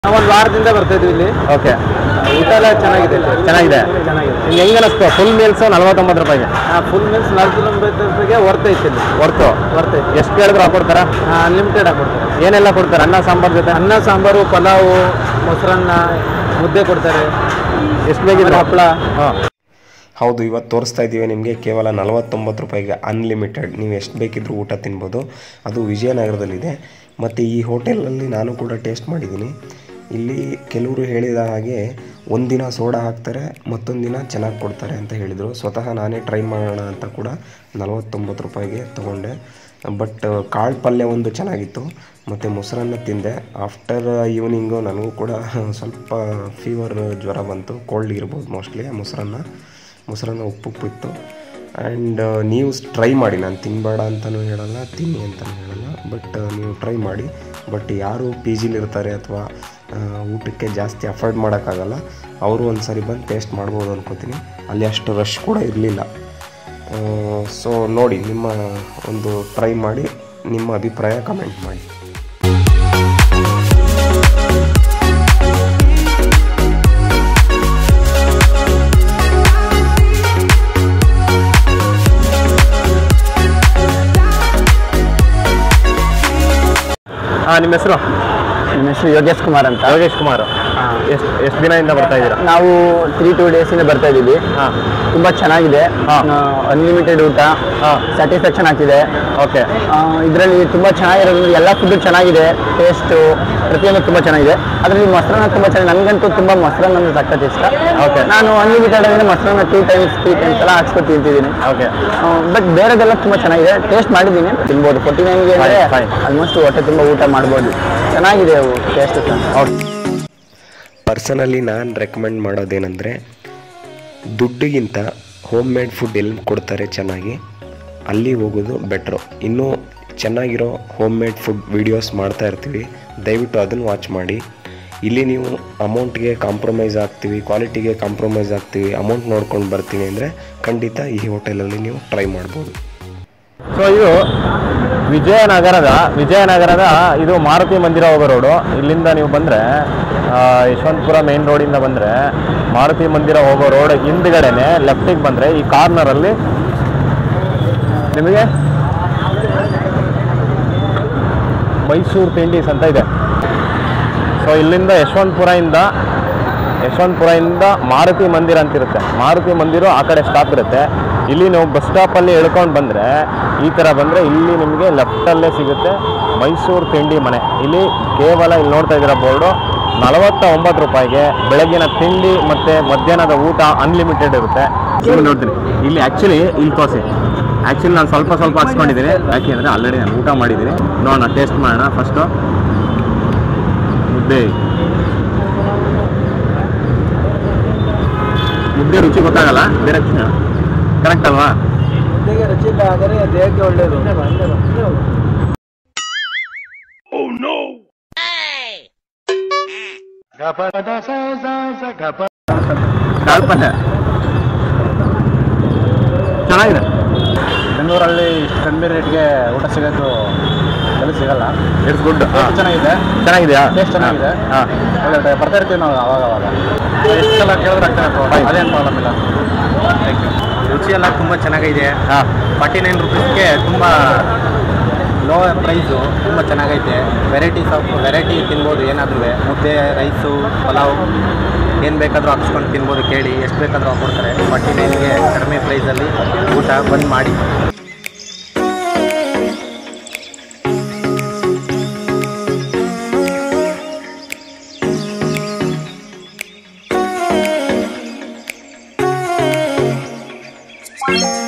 ನಾವು ಒಂದು ವಾರದಿಂದ ಬರ್ತಾ ಇದ್ವಿ ಇಲ್ಲಿ ಓಕೆ ಊಟ ಎಲ್ಲ ಚೆನ್ನಾಗಿದೆ ಚೆನ್ನಾಗಿದೆ ಚೆನ್ನಾಗಿದೆ ನಿಮ್ಗೆ ಹೆಂಗೆ ಅನಿಸ್ತು ಫುಲ್ ಮೀಲ್ಸ್ ನಲ್ವತ್ತೊಂಬತ್ತು ರೂಪಾಯಿಗೆ ಫುಲ್ ಮೀಲ್ಸ್ ನಾಲ್ಕು ಕಿಲೋಮೀಟರ್ಗೆ ವರ್ತೈತೆ ಇಲ್ಲಿ ಹೊರ್ತು ವರ್ತೈತೆ ಎಷ್ಟು ಕೇಳಿದ್ರು ಹಾಕೊಡ್ತಾರಾ ಅನ್ಲಿಮಿಟೆಡ್ ಹಾಕೊಡ್ತಾರೆ ಏನೆಲ್ಲ ಕೊಡ್ತಾರೆ ಅನ್ನ ಸಾಂಬಾರ್ ಜೊತೆ ಅನ್ನ ಸಾಂಬಾರು ಪಲಾವು ಮೊಸರನ್ನ ಮುದ್ದೆ ಕೊಡ್ತಾರೆ ಎಷ್ಟು ಬೇಕಿದ್ರೆ ಹಪ್ಪಳ ಹಾಂ ಹೌದು ಇವತ್ತು ತೋರಿಸ್ತಾ ಇದ್ದೀವಿ ನಿಮಗೆ ಕೇವಲ ನಲವತ್ತೊಂಬತ್ತು ರೂಪಾಯಿಗೆ ಅನ್ಲಿಮಿಟೆಡ್ ನೀವು ಎಷ್ಟು ಬೇಕಿದ್ರೂ ಊಟ ತಿನ್ಬೋದು ಅದು ವಿಜಯನಗರದಲ್ಲಿದೆ ಮತ್ತು ಈ ಹೋಟೆಲಲ್ಲಿ ನಾನು ಕೂಡ ಟೇಸ್ಟ್ ಮಾಡಿದ್ದೀನಿ ಇಲ್ಲಿ ಕೆಲವರು ಹೇಳಿದ ಹಾಗೆ ಒಂದಿನ ಸೋಡಾ ಹಾಕ್ತಾರೆ ಮತ್ತೊಂದು ದಿನ ಚೆನ್ನಾಗಿ ಕೊಡ್ತಾರೆ ಅಂತ ಹೇಳಿದರು ಸ್ವತಃ ನಾನೇ ಟ್ರೈ ಮಾಡೋಣ ಅಂತ ಕೂಡ ನಲವತ್ತೊಂಬತ್ತು ರೂಪಾಯಿಗೆ ತೊಗೊಂಡೆ ಬಟ್ ಕಾಳು ಪಲ್ಯ ಒಂದು ಚೆನ್ನಾಗಿತ್ತು ಮತ್ತು ಮೊಸರನ್ನ ತಿಂದೆ ಆಫ್ಟರ್ ಈವ್ನಿಂಗು ನನಗೂ ಕೂಡ ಸ್ವಲ್ಪ ಫೀವರ್ ಜ್ವರ ಬಂತು ಕೋಲ್ಡ್ ಇರ್ಬೋದು ಮೋಸ್ಟ್ಲಿ ಆ ಮೊಸರನ್ನ ಮೊಸರನ್ನ ಉಪ್ಪು ಉಪ್ಪು ಇತ್ತು ಆ್ಯಂಡ್ ನೀವು ಟ್ರೈ ಮಾಡಿ ನಾನು ತಿನ್ನಬೇಡ ಅಂತಲೂ ಹೇಳಲ್ಲ ತಿನ್ನಿ ಅಂತಲೂ ಹೇಳಲ್ಲ ಬಟ್ ನೀವು ಟ್ರೈ ಮಾಡಿ ಬಟ್ ಯಾರು ಪಿ ಜಿಲಿರ್ತಾರೆ ಅಥವಾ ಊಟಕ್ಕೆ ಜಾಸ್ತಿ ಅಫೋರ್ಡ್ ಮಾಡೋಕ್ಕಾಗಲ್ಲ ಅವರು ಒಂದು ಸರಿ ಬಂದು ಟೇಸ್ಟ್ ಮಾಡ್ಬೋದು ಅನ್ಕೋತೀನಿ ಅಲ್ಲಿ ಅಷ್ಟು ರಶ್ ಕೂಡ ಇರಲಿಲ್ಲ ಸೊ ನೋಡಿ ನಿಮ್ಮ ಒಂದು ಟ್ರೈ ಮಾಡಿ ನಿಮ್ಮ ಅಭಿಪ್ರಾಯ ಕಮೆಂಟ್ ಮಾಡಿ ಹಾಂ ನಿಮ್ಮ ಹೆಸರು ನನ್ನ ಹೆಸರು ಯೋಗೇಶ್ ಕುಮಾರ್ ಅಂತ ಯೋಗೇಶ್ ಕುಮಾರ್ ಎಷ್ಟು ಎಷ್ಟು ದಿನದಿಂದ ಬರ್ತಾ ಇದ್ದೀರಾ ನಾವು ತ್ರೀ ಟೂ ಡೇಸಿಂದ ಬರ್ತಾ ಇದ್ದೀವಿ ಹಾಂ ತುಂಬ ಚೆನ್ನಾಗಿದೆ ಹಾ. ಅನ್ಲಿಮಿಟೆಡ್ ಊಟ ಹಾಂ ಸ್ಯಾಟಿಸ್ಫ್ಯಾಕ್ಷನ್ ಆಗ್ತಿದೆ ಓಕೆ ಇದರಲ್ಲಿ ತುಂಬ ಚೆನ್ನಾಗಿರೋದ್ರಿಂದ ಎಲ್ಲ ಫುಡ್ಡು ಚೆನ್ನಾಗಿದೆ ಟೇಸ್ಟು ಪ್ರತಿಯೊಂದು ತುಂಬ ಚೆನ್ನಾಗಿದೆ ಅದರಲ್ಲಿ ಮೊಸರನ್ನ ತುಂಬ ಚೆನ್ನಾಗಿ ನನಗಂತೂ ತುಂಬ ಮೊಸರನ್ನ ಅಂದ್ರೆ ಸಖತ್ ಇಷ್ಟ Okay. ನಾನು ಅನ್ಲಿಮಿಟೆಡ್ ಅಂದರೆ ಮೊಸರನ್ನ ಟೂ ಟೈಮ್ಸ್ ತ್ರೀ ಟೈಮ್ಸ್ ಎಲ್ಲ ಹಾಕ್ಸ್ಕೊಂಡು ತಿಂತಿದ್ದೀನಿ ಓಕೆ ಬಟ್ ಬೇರೆದೆಲ್ಲ ತುಂಬ ಚೆನ್ನಾಗಿದೆ ಟೇಸ್ಟ್ ಮಾಡಿದ್ದೀನಿ ತಿನ್ಬೋದು ಫೋರ್ಟಿ ನೈನ್ಗೆ ಅಂದರೆ Fine, fine. ಆಲ್ಮೋಸ್ಟ್ ಹೊಟ್ಟೆ ತುಂಬ ಊಟ ಮಾಡ್ಬೋದು ಚೆನ್ನಾಗಿದೆ ಅವು ಟೇಸ್ಟ್ ಪರ್ಸನಲಿ ನಾನು ರೆಕಮೆಂಡ್ ಮಾಡೋದೇನೆಂದರೆ ದುಡ್ಡಿಗಿಂತ ಹೋಮ್ ಮೇಡ್ ಫುಡ್ ಎಲ್ಲಿ ಕೊಡ್ತಾರೆ ಚೆನ್ನಾಗಿ ಅಲ್ಲಿ ಹೋಗೋದು ಬೆಟ್ರು ಇನ್ನೂ ಚೆನ್ನಾಗಿರೋ ಹೋಮ್ ಮೇಡ್ ಫುಡ್ ವೀಡಿಯೋಸ್ ಮಾಡ್ತಾ ಇರ್ತೀವಿ ದಯವಿಟ್ಟು ಅದನ್ನು ವಾಚ್ ಮಾಡಿ ಇಲ್ಲಿ ನೀವು ಅಮೌಂಟ್ಗೆ ಕಾಂಪ್ರಮೈಸ್ ಆಗ್ತೀವಿ ಕ್ವಾಲಿಟಿಗೆ ಕಾಂಪ್ರಮೈಸ್ ಆಗ್ತೀವಿ ಅಮೌಂಟ್ ನೋಡ್ಕೊಂಡು ಬರ್ತೀನಿ ಅಂದರೆ ಖಂಡಿತ ಈ ಹೋಟೆಲಲ್ಲಿ ನೀವು ಟ್ರೈ ಮಾಡ್ಬೋದು ಸೊ ಇದು ವಿಜಯನಗರದ ವಿಜಯನಗರದ ಇದು ಮಾರುತಿ ಮಂದಿರ ಹೋಗೋ ರೋಡು ಇಲ್ಲಿಂದ ನೀವು ಬಂದರೆ ಯಶವಂತಪುರ ಮೇನ್ ರೋಡಿಂದ ಬಂದರೆ ಮಾರುತಿ ಮಂದಿರ ಹೋಗೋ ರೋಡ್ ಹಿಂದ್ಗಡೆನೆ ಲೆಫ್ಟಿಗೆ ಬಂದರೆ ಈ ಕಾರ್ನರಲ್ಲಿ ನಿಮಗೆ ಮೈಸೂರು ತಿಂಡೀಸ್ ಅಂತ ಇದೆ ಸೊ ಇಲ್ಲಿಂದ ಯಶವಂತಪುರದಿಂದ ಯಶವಂತಪುರದಿಂದ ಮಾರುತಿ ಮಂದಿರ ಅಂತಿರುತ್ತೆ ಮಾರುತಿ ಮಂದಿರ ಆ ಕಡೆ ಸ್ಟಾಪ್ ಇರುತ್ತೆ ಇಲ್ಲಿ ನೀವು ಬಸ್ ಸ್ಟಾಪಲ್ಲಿ ಇಳ್ಕೊಂಡು ಬಂದರೆ ಈ ಥರ ಬಂದರೆ ಇಲ್ಲಿ ನಿಮಗೆ ಲೆಫ್ಟಲ್ಲೇ ಸಿಗುತ್ತೆ ಮೈಸೂರು ತಿಂಡಿ ಮನೆ ಇಲ್ಲಿ ಕೇವಲ ಇಲ್ಲಿ ನೋಡ್ತಾ ಇದ್ದೀರ ಬೋರ್ಡು ನಲವತ್ತ ಒಂಬತ್ತು ರೂಪಾಯಿಗೆ ಬೆಳಗಿನ ತಿಂಡಿ ಮತ್ತು ಮಧ್ಯಾಹ್ನದ ಊಟ ಅನ್ಲಿಮಿಟೆಡ್ ಇರುತ್ತೆ ಇಲ್ಲಿ ನೋಡ್ತೀನಿ ಇಲ್ಲಿ ಆ್ಯಕ್ಚುಲಿ ಇಲ್ಲಿ ತೋರಿಸಿ ಆ್ಯಕ್ಚುಲಿ ನಾನು ಸ್ವಲ್ಪ ಸ್ವಲ್ಪ ಹಾಕ್ಸ್ಕೊಂಡಿದ್ದೀನಿ ಯಾಕೆಂದರೆ ಆಲ್ರೆಡಿ ನಾನು ಊಟ ಮಾಡಿದ್ದೀನಿ ನೋಡೋಣ ಟೇಸ್ಟ್ ಮಾಡೋಣ ಫಸ್ಟು ಮುದ್ದೆ ಮುದ್ದೆ ರುಚಿ ಗೊತ್ತಾಗಲ್ಲ ಬೇರೆ ಕರೆಕ್ಟ್ ಅಲ್ವಾ ರುಚಿ ಇಲ್ಲ ಆದರೆ ದೇಹಕ್ಕೆ ಒಳ್ಳೆಯದು ಕಾಳು ಪಲ್ಯ ಚೆನ್ನಾಗಿದೆ ಬೆಂಗಳೂರಲ್ಲಿ ಇಷ್ಟು ಕಡಿಮೆ ರೇಟ್ಗೆ ಊಟ ಸಿಗೋದು ಎಲ್ಲಿ ಸಿಗಲ್ಲ ಇಟ್ಸ್ ಗುಡ್ Taste ಚೆನ್ನಾಗಿದೆ ಚೆನ್ನಾಗಿದೆಯಾ ಟೇಸ್ಟ್ ಚೆನ್ನಾಗಿದೆ ಹಾಂ ಒಳ್ಳೆ ಬರ್ತಾ ಇರ್ತೀವಿ ನಾವು ಅವಾಗ ಅವಾಗ ಎಷ್ಟು ಸಲ ಕೇಳಿದ್ರೆ ಆಗ್ತಾನೆ ಅದೇನು ಪ್ರಾಬ್ಲಮ್ ಇಲ್ಲ ರುಚಿ ಎಲ್ಲ ತುಂಬ ಚೆನ್ನಾಗಿದೆ ಹಾಂ ಫಾರ್ಟಿ ನೈನ್ ರುಪೀಸ್ಗೆ ತುಂಬ ಲೋ ಪ್ರೈಸು ತುಂಬ ಚೆನ್ನಾಗೈತೆ ವೆರೈಟೀಸ್ ಆಫ್ ವೆರೈಟಿ ತಿನ್ಬೋದು ಏನಾದರೂ ಮುದ್ದೆ ರೈಸು ಪಲಾವ್ ಏನು ಬೇಕಾದರೂ ಹಾಕ್ಸ್ಕೊಂಡು ತಿನ್ಬೋದು ಕೇಳಿ ಎಷ್ಟು ಬೇಕಾದರೂ ಹಾಕ್ಕೊಡ್ತಾರೆ ಫಾರ್ಟಿ ನೈನ್ಗೆ ಕಡಿಮೆ ಪ್ರೈಸಲ್ಲಿ ಊಟ ಬಂದು ಮಾಡಿ Thank